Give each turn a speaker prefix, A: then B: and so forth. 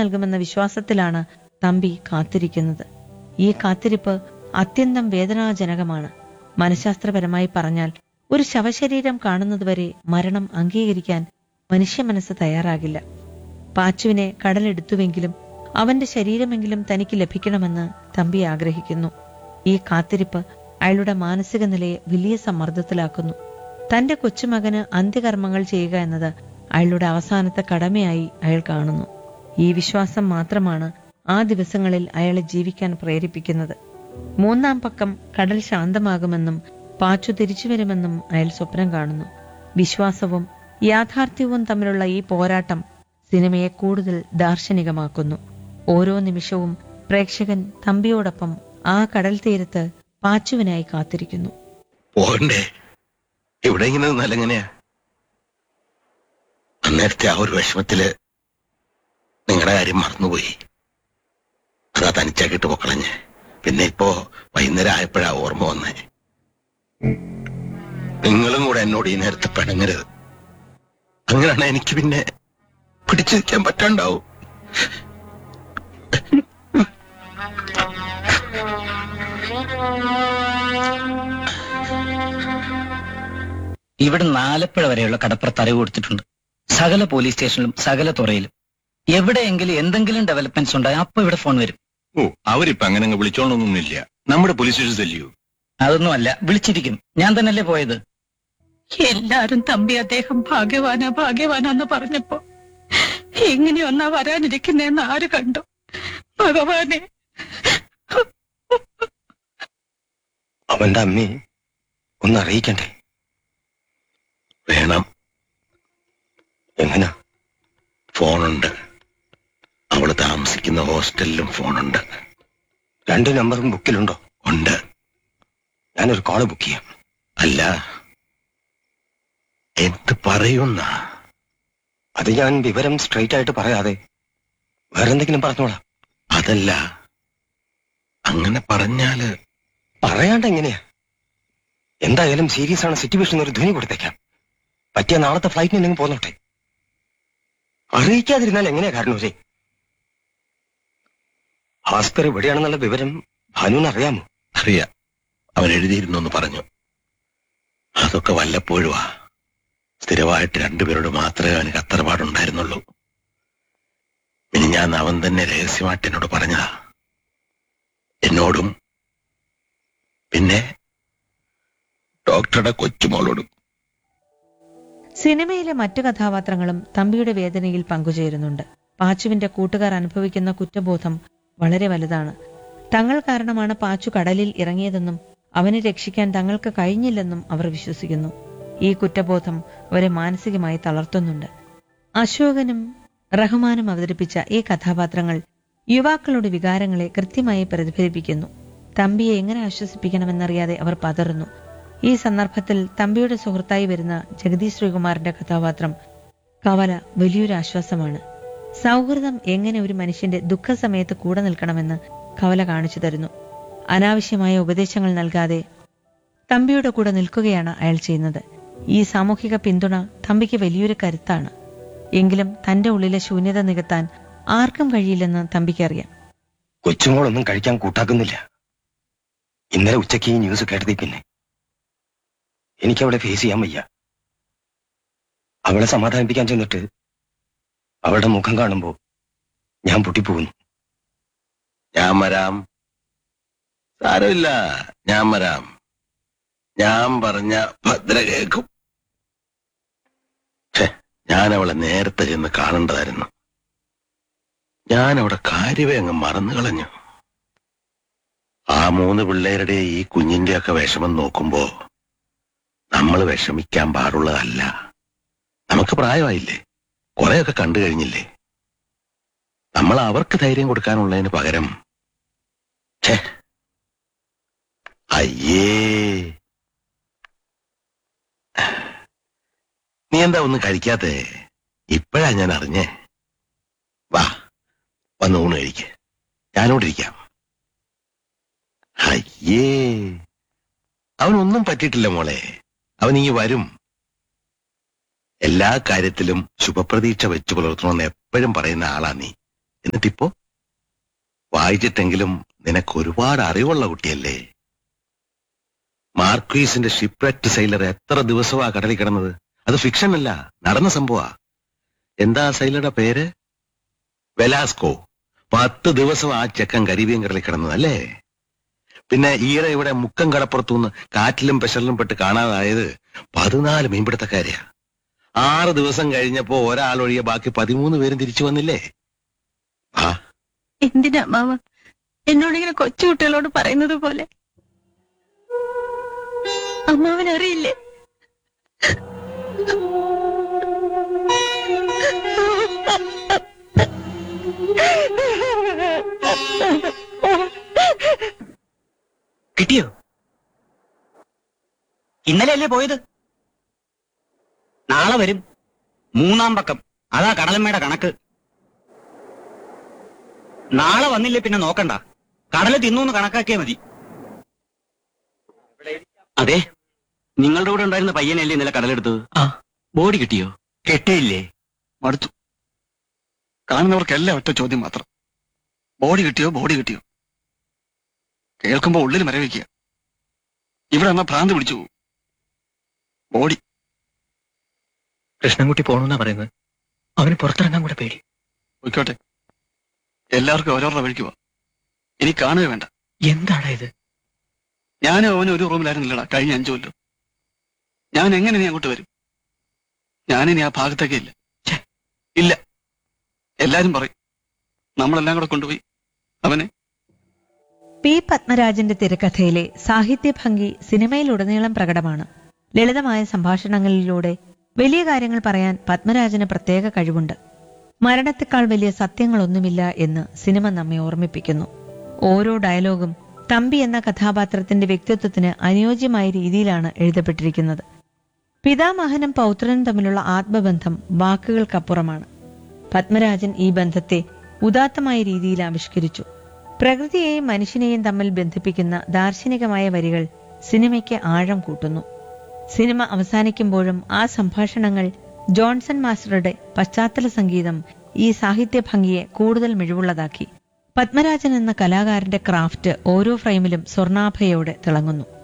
A: നൽകുമെന്ന വിശ്വാസത്തിലാണ് തമ്പി കാത്തിരിക്കുന്നത് ഈ കാത്തിരിപ്പ് അത്യന്തം വേദനാജനകമാണ് മനഃശാസ്ത്രപരമായി പറഞ്ഞാൽ ഒരു ശവശരീരം കാണുന്നതുവരെ മരണം അംഗീകരിക്കാൻ മനുഷ്യ മനസ്സ് തയ്യാറാകില്ല പാച്ചുവിനെ കടലെടുത്തുവെങ്കിലും അവന്റെ ശരീരമെങ്കിലും തനിക്ക് ലഭിക്കണമെന്ന് തമ്പി ആഗ്രഹിക്കുന്നു ഈ കാത്തിരിപ്പ് അയാളുടെ മാനസിക നിലയെ വലിയ സമ്മർദ്ദത്തിലാക്കുന്നു തന്റെ കൊച്ചുമകന് അന്ത്യകർമ്മങ്ങൾ ചെയ്യുക എന്നത് അയാളുടെ അവസാനത്തെ കടമയായി അയാൾ കാണുന്നു ഈ വിശ്വാസം മാത്രമാണ് ആ ദിവസങ്ങളിൽ അയാളെ ജീവിക്കാൻ പ്രേരിപ്പിക്കുന്നത് മൂന്നാം പക്കം കടൽ ശാന്തമാകുമെന്നും പാച്ചു തിരിച്ചു വരുമെന്നും അയാൾ സ്വപ്നം കാണുന്നു വിശ്വാസവും യാഥാർത്ഥ്യവും തമ്മിലുള്ള ഈ പോരാട്ടം സിനിമയെ കൂടുതൽ ദാർശനികമാക്കുന്നു ഓരോ നിമിഷവും പ്രേക്ഷകൻ തമ്പിയോടൊപ്പം ആ കടൽ തീരത്ത് പാച്ചുവിനായി കാത്തിരിക്കുന്നു
B: പോകണ്ടേ ഇവിടെ ഇങ്ങനെ നിന്നാൽ എങ്ങനെയാ അന്നേരത്തെ ആ ഒരു വിഷമത്തില് നിങ്ങളുടെ കാര്യം മറന്നുപോയി അതാ തനിച്ചാക്കിട്ട് പൊക്കളഞ്ഞ് പിന്നെ ഇപ്പോ വൈകുന്നേരം ആയപ്പോഴാ ഓർമ്മ വന്നേ നിങ്ങളും കൂടെ എന്നോട് ഈ നേരത്തെ പിണങ്ങരുത് അങ്ങനെയാണ് എനിക്ക് പിന്നെ പിടിച്ചു നിൽക്കാൻ പറ്റാണ്ടാവും
C: ഇവിടെ നാലപ്പുഴ വരെയുള്ള കടപ്പുറത്ത് അറിവ് കൊടുത്തിട്ടുണ്ട് സകല പോലീസ് സ്റ്റേഷനിലും സകല തുറയിലും എവിടെയെങ്കിലും എന്തെങ്കിലും ഡെവലപ്മെന്റ്സ് ഉണ്ടായി അപ്പൊ ഇവിടെ ഫോൺ വരും
B: ഓ അവരിപ്പോ അങ്ങനെ അങ്ങ് വിളിച്ചോളൊന്നുമില്ല നമ്മുടെ പോലീസ് സ്റ്റേഷൻ അല്ലയോ
C: അതൊന്നുമല്ല വിളിച്ചിരിക്കും ഞാൻ തന്നെയല്ലേ പോയത്
D: എല്ലാരും തമ്പി അദ്ദേഹം ഭാഗ്യവാനാ ഭാഗ്യവാനാന്ന് പറഞ്ഞപ്പോ ഇങ്ങനെ ഒന്നാ വരാനിരിക്കുന്നേന്ന് ആര് കണ്ടു ഭഗവാനെ
E: അവന്റെ അമ്മയെ ഒന്ന് അറിയിക്കണ്ടേ
B: വേണം
E: എങ്ങനാ
B: ഫോണുണ്ട് അവള് താമസിക്കുന്ന ഹോസ്റ്റലിലും ഫോണുണ്ട്
E: രണ്ട് നമ്പറും ബുക്കിലുണ്ടോ
B: ഉണ്ട്
E: ഞാനൊരു കോള് ബുക്ക് ചെയ്യാം
B: അല്ല എന്ത് പറയുന്ന
E: അത് ഞാൻ വിവരം സ്ട്രൈറ്റ് ആയിട്ട് പറയാതെ വേറെന്തെങ്കിലും പറഞ്ഞോളാം
B: അതല്ല അങ്ങനെ പറഞ്ഞാല്
E: പറയാണ്ട് എങ്ങനെയാ എന്തായാലും സീരിയസ് ആണ് സിറ്റുവേഷൻ ഒരു ധ്വനി കൊടുത്തേക്കാം പറ്റിയ നാളത്തെ ഫ്ലൈറ്റിന് നിങ്ങൾ പോന്നോട്ടെ അറിയിക്കാതിരുന്നാൽ എങ്ങനെയാ കാരണവരെ ഭാസ്കർ എവിടെയാണെന്നുള്ള വിവരം ഭാനുവിന് അറിയാമോ
B: അറിയാം അവൻ എഴുതിയിരുന്നു എന്ന് പറഞ്ഞു അതൊക്കെ വല്ലപ്പോഴുവാ സ്ഥിരമായിട്ട് രണ്ടുപേരോട് മാത്രമേ അവന് കത്തറപാടുണ്ടായിരുന്നുള്ളൂ ഇനി ഞാൻ അവൻ തന്നെ രഹസ്യമായിട്ട് എന്നോട് പറഞ്ഞതാ എന്നോടും പിന്നെ ഡോക്ടറുടെ കൊച്ചുമോളോടും
A: സിനിമയിലെ മറ്റു കഥാപാത്രങ്ങളും തമ്പിയുടെ വേദനയിൽ പങ്കുചേരുന്നുണ്ട് പാച്ചുവിന്റെ കൂട്ടുകാർ അനുഭവിക്കുന്ന കുറ്റബോധം വളരെ വലുതാണ് തങ്ങൾ കാരണമാണ് പാച്ചു കടലിൽ ഇറങ്ങിയതെന്നും അവനെ രക്ഷിക്കാൻ തങ്ങൾക്ക് കഴിഞ്ഞില്ലെന്നും അവർ വിശ്വസിക്കുന്നു ഈ കുറ്റബോധം അവരെ മാനസികമായി തളർത്തുന്നുണ്ട് അശോകനും റഹ്മാനും അവതരിപ്പിച്ച ഈ കഥാപാത്രങ്ങൾ യുവാക്കളുടെ വികാരങ്ങളെ കൃത്യമായി പ്രതിഫലിപ്പിക്കുന്നു തമ്പിയെ എങ്ങനെ ആശ്വസിപ്പിക്കണമെന്നറിയാതെ അവർ പതറുന്നു ഈ സന്ദർഭത്തിൽ തമ്പിയുടെ സുഹൃത്തായി വരുന്ന ജഗദീഷ് ശ്രീകുമാറിന്റെ കഥാപാത്രം കവല വലിയൊരു ആശ്വാസമാണ് സൗഹൃദം എങ്ങനെ ഒരു മനുഷ്യന്റെ ദുഃഖസമയത്ത് കൂടെ നിൽക്കണമെന്ന് കവല കാണിച്ചു തരുന്നു അനാവശ്യമായ ഉപദേശങ്ങൾ നൽകാതെ തമ്പിയുടെ കൂടെ നിൽക്കുകയാണ് അയാൾ ചെയ്യുന്നത് ഈ സാമൂഹിക പിന്തുണ തമ്പിക്ക് വലിയൊരു കരുത്താണ് എങ്കിലും തന്റെ ഉള്ളിലെ ശൂന്യത നികത്താൻ ആർക്കും കഴിയില്ലെന്ന് തമ്പിക്കറിയാം
E: കൊച്ചുമോളൊന്നും കഴിക്കാൻ കൂട്ടാക്കുന്നില്ല ഇന്നലെ ഉച്ചയ്ക്ക് ഈ ന്യൂസ് കേട്ടതി പിന്നെ എനിക്ക് അവളെ ഫേസ് ചെയ്യാൻ വയ്യ അവളെ സമാധാനിപ്പിക്കാൻ ചെന്നിട്ട് അവളുടെ മുഖം കാണുമ്പോ ഞാൻ പൊട്ടിപ്പോകുന്നു
B: ഞാൻ വരാം സാരമില്ല ഞാൻ വരാം ഞാൻ പറഞ്ഞ ഭദ്ര കേൾക്കും ഛെ, ഞാൻ അവളെ നേരത്തെ ചെന്ന് കാണേണ്ടതായിരുന്നു ഞാൻ അവിടെ കാര്യമേ അങ്ങ് മറന്നു കളഞ്ഞു ആ മൂന്ന് പിള്ളേരുടെ ഈ കുഞ്ഞിന്റെ ഒക്കെ വിഷമം നോക്കുമ്പോ നമ്മൾ വിഷമിക്കാൻ പാടുള്ളതല്ല നമുക്ക് പ്രായമായില്ലേ കുറെയൊക്കെ കണ്ടു കഴിഞ്ഞില്ലേ നമ്മൾ അവർക്ക് ധൈര്യം കൊടുക്കാനുള്ളതിന് പകരം ഛേ അയ്യേ നീ എന്താ ഒന്നും കഴിക്കാത്തേ ഇപ്പോഴാ ഞാൻ അറിഞ്ഞേ വാ വന്ന് ഊണ് കഴിക്ക് ഞാനോടിരിക്കാം അയ്യേ അവനൊന്നും പറ്റിയിട്ടില്ല മോളെ അവൻ ഇങ്ങി വരും എല്ലാ കാര്യത്തിലും ശുഭപ്രതീക്ഷ വെച്ചു പുലർത്തണമെന്ന് എപ്പോഴും പറയുന്ന ആളാ നീ എന്നിട്ടിപ്പോ വായിച്ചിട്ടെങ്കിലും നിനക്ക് ഒരുപാട് അറിവുള്ള കുട്ടിയല്ലേ മാർക്വീസിന്റെ ഷിപ്രറ്റ് സൈലർ എത്ര ദിവസമാ കടലിൽ കിടന്നത് അത് ഫിക്ഷൻ അല്ല നടന്ന സംഭവ എന്താ സൈലറുടെ പേര് വെലാസ്കോ പത്ത് ദിവസം ആ ചെക്കൻ കരീബിയൻ കടലിൽ കിടന്നത് അല്ലേ പിന്നെ ഈയിടെ ഇവിടെ മുക്കം കടപ്പുറത്തുനിന്ന് കാറ്റിലും പെഷറിലും പെട്ട് കാണാതായത് പതിനാല് മീൻപിടുത്തക്കാരെയാ ആറ് ദിവസം കഴിഞ്ഞപ്പോ ഒരാളൊഴികെ ബാക്കി പതിമൂന്ന് പേരും തിരിച്ചു വന്നില്ലേ ആ
D: എന്തിനാ അമ്മാവ എന്നോടിങ്ങനെ കൊച്ചു കുട്ടികളോട് പറയുന്നത് പോലെ അമ്മാവൻ അറിയില്ലേ
C: കിട്ടിയോ ഇന്നലെ അല്ലേ പോയത് നാളെ വരും മൂന്നാം പക്കം അതാ കടലമ്മയുടെ കണക്ക് നാളെ വന്നില്ലേ പിന്നെ നോക്കണ്ട കടല് തിന്നൂന്ന് കണക്കാക്കിയാ മതി അതെ നിങ്ങളുടെ കൂടെ ഉണ്ടായിരുന്ന പയ്യനല്ലേ ഇന്നലെ കടലെടുത്തത് ആ ബോഡി കിട്ടിയോ കെട്ടിയില്ലേ
F: മടുത്തു കാണുന്നവർക്കെല്ലാം ഒറ്റ ചോദ്യം മാത്രം ബോഡി കിട്ടിയോ ബോഡി കിട്ടിയോ കേൾക്കുമ്പോ ഉള്ളിൽ മരവിക്കുക ഇവിടെ എന്നാ ഭ്രാന്ത് പിടിച്ചു പോകും ബോഡി
G: കൃഷ്ണൻകുട്ടി പോണെന്നാ പറയുന്നത് അവന് പുറത്തിറങ്ങാൻ കൂടെ പേടി
F: പോയിക്കോട്ടെ എല്ലാവർക്കും ഓരോരുടെ വഴിക്ക് പോവാം ഇനി കാണുക വേണ്ട
G: എന്താടാ ഇത്
F: ഞാനും അവനും ഒരു റൂമിലായിരുന്നില്ലടാ കഴിഞ്ഞ അഞ്ചു കൊല്ലം ഞാൻ എങ്ങനെ നീ അങ്ങോട്ട് വരും ഞാനിനി ആ ഭാഗത്തേക്കേ ഇല്ല ഛെ, ഇല്ല എല്ലാരും പറയും നമ്മളെല്ലാം കൂടെ കൊണ്ടുപോയി അവനെ
A: പി പത്മരാജന്റെ തിരക്കഥയിലെ സാഹിത്യഭംഗി സിനിമയിലുടനീളം പ്രകടമാണ് ലളിതമായ സംഭാഷണങ്ങളിലൂടെ വലിയ കാര്യങ്ങൾ പറയാൻ പത്മരാജന് പ്രത്യേക കഴിവുണ്ട് മരണത്തെക്കാൾ വലിയ സത്യങ്ങളൊന്നുമില്ല എന്ന് സിനിമ നമ്മെ ഓർമ്മിപ്പിക്കുന്നു ഓരോ ഡയലോഗും തമ്പി എന്ന കഥാപാത്രത്തിന്റെ വ്യക്തിത്വത്തിന് അനുയോജ്യമായ രീതിയിലാണ് എഴുതപ്പെട്ടിരിക്കുന്നത് പിതാമഹനും പൗത്രനും തമ്മിലുള്ള ആത്മബന്ധം വാക്കുകൾക്കപ്പുറമാണ് പത്മരാജൻ ഈ ബന്ധത്തെ ഉദാത്തമായ രീതിയിൽ ആവിഷ്കരിച്ചു പ്രകൃതിയെയും മനുഷ്യനെയും തമ്മിൽ ബന്ധിപ്പിക്കുന്ന ദാർശനികമായ വരികൾ സിനിമയ്ക്ക് ആഴം കൂട്ടുന്നു സിനിമ അവസാനിക്കുമ്പോഴും ആ സംഭാഷണങ്ങൾ ജോൺസൺ മാസ്റ്ററുടെ പശ്ചാത്തല സംഗീതം ഈ സാഹിത്യഭംഗിയെ കൂടുതൽ മിഴിവുള്ളതാക്കി പത്മരാജൻ എന്ന കലാകാരന്റെ ക്രാഫ്റ്റ് ഓരോ ഫ്രെയിമിലും സ്വർണാഭയോടെ തിളങ്ങുന്നു